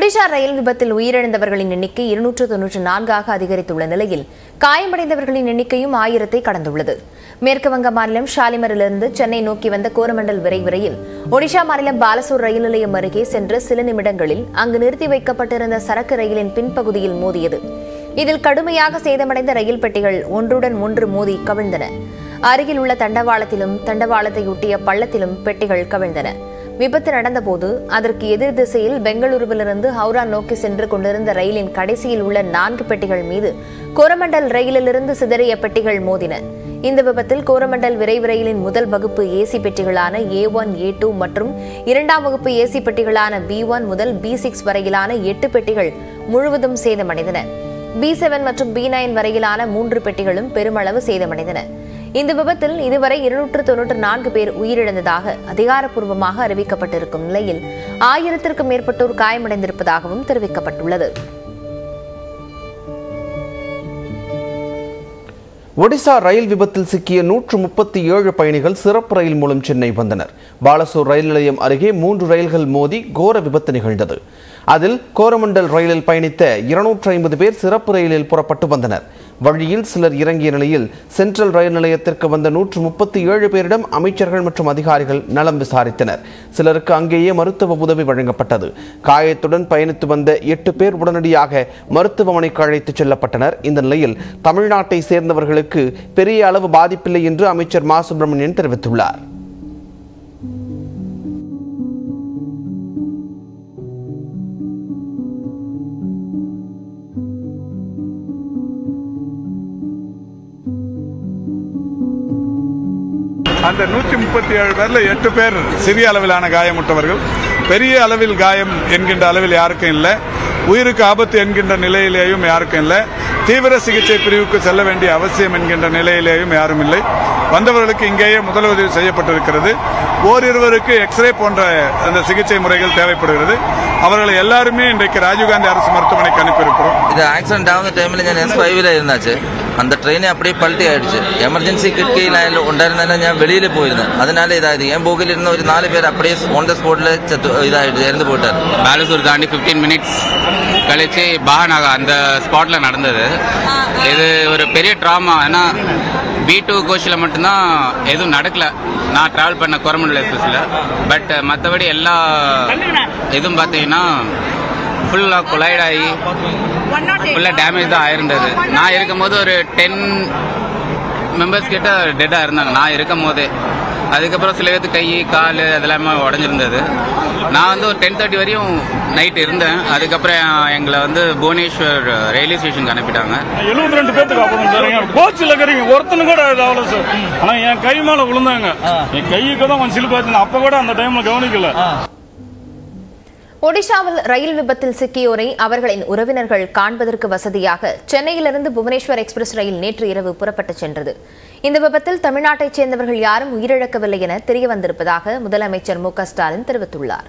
ஒடிஷா ரயில் விபத்தில் உயிரிழந்தவர்களின் எண்ணிக்கை இருநூற்று தொன்னூற்று நான்காக அதிகரித்துள்ள நிலையில் காயமடைந்தவர்களின் எண்ணிக்கையும் ஆயிரத்தை கடந்துள்ளது மேற்கு வங்க மாநிலம் ஷாலிமரிலிருந்து சென்னை நோக்கி வந்த கோரமண்டல் விரைவு ரயில் ஒடிஷா மாநிலம் பாலசூர் ரயில் நிலையம் அருகே சென்ற சில நிமிடங்களில் அங்கு நிறுத்தி வைக்கப்பட்டிருந்த சரக்கு ரயிலின் பின்பகுதியில் மோதியது இதில் கடுமையாக சேதமடைந்த ரயில் பெட்டிகள் ஒன்றுடன் ஒன்று மோதி கவிழ்ந்தன அருகில் உள்ள தண்டவாளத்திலும் தண்டவாளத்தை ஒட்டிய பள்ளத்திலும் பெட்டிகள் கவிழ்ந்தன விபத்து நடந்தபோது அதற்கு எதிர் திசையில் பெங்களூருவிலிருந்து ஹவுரா நோக்கி சென்று கொண்டிருந்த ரயிலின் கடைசியில் உள்ள நான்கு பெட்டிகள் மீது கோரமண்டல் ரயிலிலிருந்து சிதறிய பெட்டிகள் மோதின இந்த விபத்தில் கோரமண்டல் விரைவு ரயிலின் முதல் வகுப்பு ஏசி பெட்டிகளான ஏ ஒன் ஏ டூ மற்றும் இரண்டாம் வகுப்பு ஏசி பெட்டிகளான பி ஒன் முதல் பி சிக்ஸ் வரையிலான எட்டு பெட்டிகள் முழுவதும் சேதமடைந்தன பி செவன் மற்றும் பி நைன் வரையிலான மூன்று பெட்டிகளும் பெருமளவு சேதமடைந்தன இந்த விபத்தில் இதுவரை இருநூற்று தொன்னூற்று நான்கு பேர் உயிரிழந்ததாக அதிகாரப்பூர்வமாக அறிவிக்கப்பட்டிருக்கும் நிலையில் ஆயிரத்திற்கும் மேற்பட்டோர் காயமடைந்திருப்பதாகவும் தெரிவிக்கப்பட்டுள்ளது ஒடிசா ரயில் விபத்தில் சிக்கிய நூற்று முப்பத்தி ஏழு பயணிகள் சிறப்பு ரயில் மூலம் சென்னை வந்தனர் பாலசூர் ரயில் நிலையம் அருகே மூன்று ரயில்கள் மோதி கோர விபத்து நிகழ்ந்தது அதில் கோரமண்டல் ரயிலில் பயணித்த இருநூற்று ஐம்பது பேர் சிறப்பு ரயிலில் புறப்பட்டு வந்தனர் வழியில் சிலர் இறங்கிய நிலையில் சென்ட்ரல் ரயில் நிலையத்திற்கு வந்த நூற்று முப்பத்தி ஏழு பேரிடம் அமைச்சர்கள் மற்றும் அதிகாரிகள் நலம் விசாரித்தனர் சிலருக்கு அங்கேயே மருத்துவ உதவி வழங்கப்பட்டது காயத்துடன் பயணித்து வந்த எட்டு பேர் உடனடியாக மருத்துவமனைக்கு அழைத்துச் செல்லப்பட்டனர் இந்த நிலையில் தமிழ்நாட்டை சேர்ந்தவர்களுக்கு பெரிய அளவு பாதிப்பில்லை என்று அமைச்சர் மா சுப்பிரமணியன் தெரிவித்துள்ளார் அந்த நூற்றி முப்பத்தி ஏழு பேர்ல எட்டு பேர் சிறிய அளவிலான காயமுற்றவர்கள் பெரிய அளவில் காயம் என்கின்ற அளவில் யாருக்கும் இல்லை உயிருக்கு ஆபத்து என்கின்ற நிலையிலேயும் யாருக்கும் இல்லை தீவிர சிகிச்சை பிரிவுக்கு செல்ல வேண்டிய அவசியம் என்கின்ற நிலையிலேயும் யாரும் இல்லை வந்தவர்களுக்கு இங்கேயே முதலுதவி செய்யப்பட்டிருக்கிறது ஓரிருவருக்கு எக்ஸ்ரே போன்ற அந்த சிகிச்சை முறைகள் தேவைப்படுகிறது அவர்களை எல்லாருமே இன்றைக்கு ராஜீவ்காந்தி அரசு மருத்துவமனைக்கு அனுப்பியிருக்கிறோம் ഇത് ആക്സിഡന്റ് ആവുന്ന ടൈമിൽ ഞാൻ എസ് ഫൈവിലായിരുന്നാച്ച് அந்த ട്രെയിൻ அப்படியே പൾട്ടി ആയിடுச்சு എമർജൻസി കിടക്കയിലായാലും ഉണ്ടായിരുന്നതിനാൽ ഞാൻ വെളിയിൽ പോയിരുന്നു அதனால இதாയത് என் போகில் இருந்த ஒரு நாலு பேர் அப்படியே ஆன் த ஸ்பாட்ல செத்து இதாயிடுச்சு இறந்து போயிட்டாரு பேலசூர் தாண்டி ஃபிஃப்டீன் மினிட்ஸ் கழிச்சு பாகனாக அந்த ஸ்பாட்டில் நடந்தது இது ஒரு பெரிய ட்ராமா ஏன்னா பி டூ கோச்சில் மட்டும்தான் எதுவும் நடக்கல நான் ட்ராவல் பண்ண கோரமண்டல் எக்ஸ்பிரஸில் பட் மற்றபடி எல்லா இதுவும் பார்த்தீங்கன்னா ஃபுல்லாக கொலைட் ஆகி ஃபுல்லாக டேமேஜ் தான் ஆயிருந்தது நான் இருக்கும்போது ஒரு டென் மெம்பர்ஸ் கிட்ட டெட்டாக இருந்தாங்க நான் இருக்கும் போதே அதுக்கப்புறம் சில பேர்த்து கை கால் அதெல்லாமே உடஞ்சிருந்தது நான் வந்து ஒரு டென் தேர்ட்டி வரையும் நைட் இருந்தேன் அதுக்கப்புறம் எங்களை வந்து புவனேஸ்வர் ரயில்வே ஸ்டேஷனுக்கு அனுப்பிட்டாங்க எழுபத்தி ரெண்டு பேத்துக்கு அப்புறம் சார் கோச்சில் இருக்கிறீங்க ஒருத்தனு கூட இது ஆகல சார் ஆனா என் கை மேல விழுந்தாங்க என் கையுக்கு தான் கொஞ்சம் சிலுப்பாச்சு அப்ப கூட அந்த டைம்ல கவனிக்கல ஒடிஷாவில் ரயில் விபத்தில் சிக்கியோரை அவர்களின் உறவினர்கள் காண்பதற்கு வசதியாக சென்னையிலிருந்து புவனேஸ்வர் எக்ஸ்பிரஸ் ரயில் நேற்று இரவு புறப்பட்டுச் சென்றது இந்த விபத்தில் தமிழ்நாட்டைச் சேர்ந்தவர்கள் யாரும் உயிரிழக்கவில்லை என தெரிய வந்திருப்பதாக முதலமைச்சர் மு க ஸ்டாலின் தெரிவித்துள்ளார்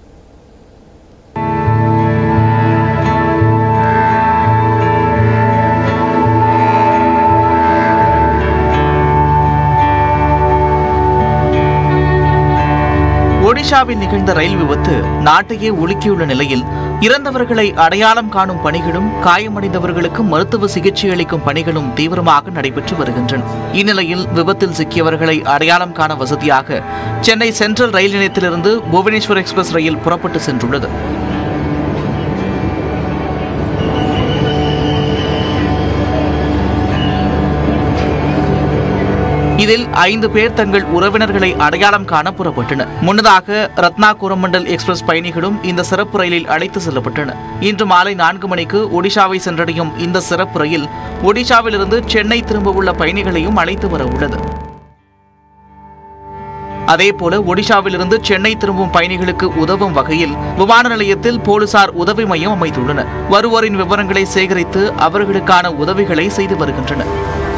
ஒடிஷாவில் நிகழ்ந்த ரயில் விபத்து நாட்டையே உலுக்கியுள்ள நிலையில் இறந்தவர்களை அடையாளம் காணும் பணிகளும் காயமடைந்தவர்களுக்கு மருத்துவ சிகிச்சை அளிக்கும் பணிகளும் தீவிரமாக நடைபெற்று வருகின்றன இந்நிலையில் விபத்தில் சிக்கியவர்களை அடையாளம் காண வசதியாக சென்னை சென்ட்ரல் ரயில் நிலையத்திலிருந்து புவனேஸ்வர் எக்ஸ்பிரஸ் ரயில் புறப்பட்டு சென்றுள்ளது இதில் ஐந்து பேர் தங்கள் உறவினர்களை அடையாளம் காண புறப்பட்டனர் முன்னதாக ரத்னா கோரமண்டல் எக்ஸ்பிரஸ் பயணிகளும் இந்த சிறப்பு ரயிலில் அழைத்து செல்லப்பட்டனர் இன்று மாலை நான்கு மணிக்கு ஒடிஷாவை சென்றடையும் இந்த சிறப்பு ரயில் ஒடிஷாவிலிருந்து சென்னை திரும்ப உள்ள பயணிகளையும் அழைத்து வர உள்ளது அதேபோல ஒடிஷாவிலிருந்து சென்னை திரும்பும் பயணிகளுக்கு உதவும் வகையில் விமான நிலையத்தில் போலீசார் உதவி மையம் அமைத்துள்ளனர் வருவோரின் விவரங்களை சேகரித்து அவர்களுக்கான உதவிகளை செய்து வருகின்றனர்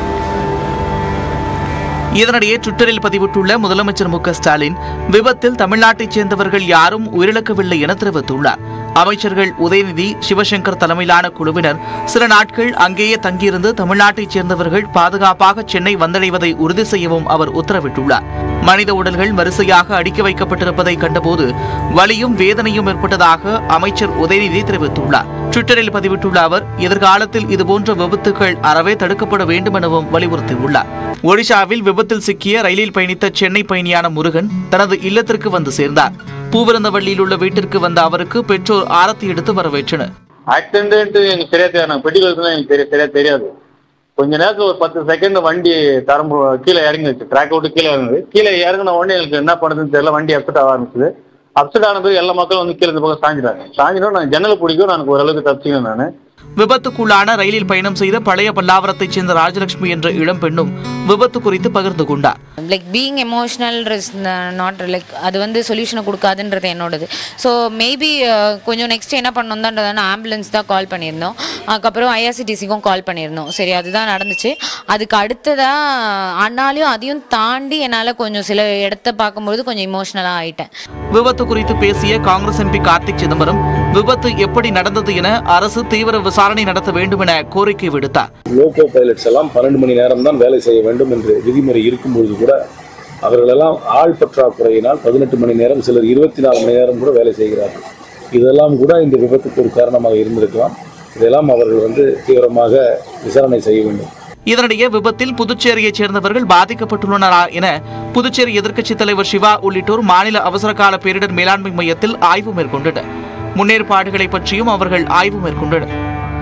இதனிடையே ட்விட்டரில் பதிவிட்டுள்ள முதலமைச்சர் மு க ஸ்டாலின் விபத்தில் தமிழ்நாட்டைச் சேர்ந்தவர்கள் யாரும் உயிரிழக்கவில்லை என தெரிவித்துள்ளார் அமைச்சர்கள் உதயநிதி சிவசங்கர் தலைமையிலான குழுவினர் சில நாட்கள் அங்கேயே தங்கியிருந்து தமிழ்நாட்டைச் சேர்ந்தவர்கள் பாதுகாப்பாக சென்னை வந்தடைவதை உறுதி செய்யவும் அவர் உத்தரவிட்டுள்ளார் மனித உடல்கள் வரிசையாக அடுக்கி வைக்கப்பட்டிருப்பதை கண்டபோது வலியும் வேதனையும் ஏற்பட்டதாக அமைச்சர் உதயநிதி தெரிவித்துள்ளார் ட்விட்டரில் பதிவிட்டுள்ள அவர் எதிர்காலத்தில் இதுபோன்ற விபத்துகள் அறவே தடுக்கப்பட வேண்டும் எனவும் வலியுறுத்தியுள்ளார் ஒடிஷாவில் விபத்தில் சிக்கிய ரயிலில் பயணித்த சென்னை பயணியான முருகன் தனது இல்லத்திற்கு வந்து சேர்ந்தார் பூவிருந்தவள்ளியில் உள்ள வீட்டிற்கு வந்த அவருக்கு பெற்றோர் ஆரத்தி எடுத்து வரவேற்றனர் ஆக்சிடென்ட் எனக்கு சரியா தெரியாது எனக்கு பெட்டி கழுத்துலாம் எனக்கு தெரிய சரியா தெரியாது கொஞ்ச நேரத்துல ஒரு பத்து செகண்ட் வண்டி தரம்பு கீழே இறங்கிடுச்சு ட்ராக் விட்டு கீழே இறங்குது கீழே இறங்கின உடனே எனக்கு என்ன பண்ணுறதுன்னு தெரியல வண்டி அப்செட் ஆக ஆரம்பிச்சது அப்செட் ஆன பிறகு எல்லா மக்களும் வந்து கீழே இந்த பக்கம் சாஞ்சிட்டாங்க சாஞ்சினோம் நான் ஜன்னல் பிடிக்கும் எனக்கு ஓரளவுக்கு தப்பிச்சிக்கணும் நான் விபத்துக்குள்ளான ரயிலில் பயணம் செய்த பழைய பல்லாவரத்தைச் சேர்ந்த ராஜலட்சுமி என்ற இளம் பெண்ணும் விபத்து குறித்து பகிர்ந்து கொண்டார் like being emotional not like அது வந்து சொல்யூஷனை கொடுக்காதுன்றது என்னோடது ஸோ மேபி கொஞ்சம் நெக்ஸ்ட் என்ன பண்ணணும் தான் ஆம்புலன்ஸ் தான் கால் பண்ணியிருந்தோம் அதுக்கப்புறம் ஐஆர்சிடிசிக்கும் கால் பண்ணியிருந்தோம் சரி அதுதான் நடந்துச்சு அதுக்கு அடுத்ததாக ஆனாலும் அதையும் தாண்டி என்னால் கொஞ்சம் சில இடத்த பார்க்கும்போது கொஞ்சம் இமோஷ்னலாக ஆயிட்டேன் விபத்து குறித்து பேசிய காங்கிரஸ் எம்பி கார்த்திக் சிதம்பரம் விபத்து எப்படி நடந்தது என அரசு தீவிர விசாரணை நடத்த வேண்டும் என கோரிக்கை விடுத்தார் லோகோ பைலட்ஸ் எல்லாம் பன்னெண்டு மணி நேரம் தான் வேலை செய்ய வேண்டும் என்று விதிமுறை இருக்கும்பொழுது கூட அவர்களெல்லாம் ஆள் பற்றாக்குறையினால் பதினெட்டு மணி நேரம் சிலர் இருபத்தி நாலு மணி நேரம் கூட வேலை செய்கிறார்கள் இதெல்லாம் கூட இந்த விபத்துக்கு ஒரு காரணமாக இருந்திருக்கலாம் இதெல்லாம் அவர்கள் வந்து தீவிரமாக விசாரணை செய்ய வேண்டும் இதனிடையே விபத்தில் புதுச்சேரியைச் சேர்ந்தவர்கள் பாதிக்கப்பட்டுள்ளனரா என புதுச்சேரி எதிர்க்கட்சித் தலைவர் சிவா உள்ளிட்டோர் மாநில அவசரகால பேரிடர் மேலாண்மை மையத்தில் ஆய்வு மேற்கொண்டனர் முன்னேற்பாடுகளை பற்றியும் அவர்கள் ஆய்வு மேற்கொண்டனர்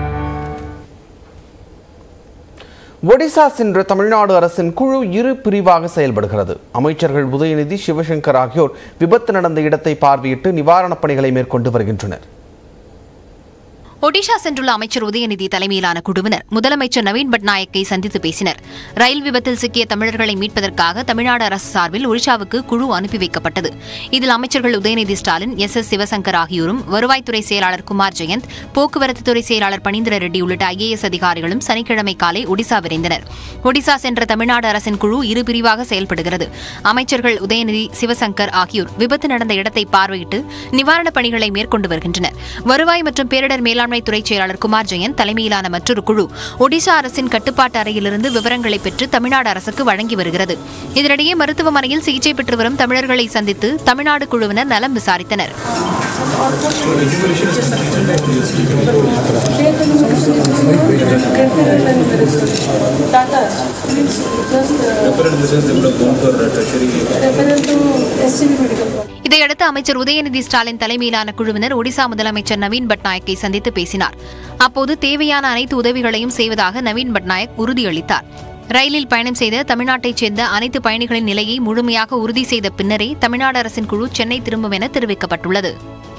ஒடிசா சென்ற தமிழ்நாடு அரசின் குழு இரு பிரிவாக செயல்படுகிறது அமைச்சர்கள் உதயநிதி சிவசங்கர் ஆகியோர் விபத்து நடந்த இடத்தை பார்வையிட்டு நிவாரணப் பணிகளை மேற்கொண்டு வருகின்றனர் ஒடிஷா சென்றுள்ள அமைச்சர் உதயநிதி தலைமையிலான குழுவினர் முதலமைச்சர் நவீன் பட்நாயக்கை சந்தித்து பேசினர் ரயில் விபத்தில் சிக்கிய தமிழர்களை மீட்பதற்காக தமிழ்நாடு அரசு சார்பில் ஒடிஷாவுக்கு குழு அனுப்பி வைக்கப்பட்டது இதில் அமைச்சர்கள் உதயநிதி ஸ்டாலின் எஸ் எஸ் சிவசங்கர் ஆகியோரும் வருவாய்த்துறை செயலாளர் குமார் ஜெயந்த் போக்குவரத்து துறை செயலாளர் பனீந்திர ரெட்டி உள்ளிட்ட ஐஏஎஸ் அதிகாரிகளும் சனிக்கிழமை காலை ஒடிசா விரைந்தனர் ஒடிசா சென்ற தமிழ்நாடு அரசின் குழு இரு பிரிவாக செயல்படுகிறது அமைச்சர்கள் உதயநிதி சிவசங்கர் ஆகியோர் விபத்து நடந்த இடத்தை பார்வையிட்டு நிவாரணப் பணிகளை மேற்கொண்டு வருகின்றனர் வருவாய் மற்றும் பேரிடர் மேலாண்மை துறை செயலாளர் குமார் ஜெயந்த் தலைமையிலான மற்றொரு குழு ஒடிஷா அரசின் கட்டுப்பாட்டு அறையிலிருந்து விவரங்களை பெற்று தமிழ்நாடு அரசுக்கு வழங்கி வருகிறது இதனிடையே மருத்துவமனையில் சிகிச்சை பெற்று வரும் தமிழர்களை சந்தித்து தமிழ்நாடு குழுவினர் நலம் விசாரித்தனர் இதையடுத்து அமைச்சர் உதயநிதி ஸ்டாலின் தலைமையிலான குழுவினர் ஒடிசா முதலமைச்சர் நவீன் பட்நாயக்கை சந்தித்து பேசினார் அப்போது தேவையான அனைத்து உதவிகளையும் செய்வதாக நவீன் பட்நாயக் உறுதியளித்தார் ரயிலில் பயணம் செய்த தமிழ்நாட்டைச் சேர்ந்த அனைத்து பயணிகளின் நிலையை முழுமையாக உறுதி செய்த பின்னரே தமிழ்நாடு அரசின் குழு சென்னை திரும்பும் என தெரிவிக்கப்பட்டுள்ளது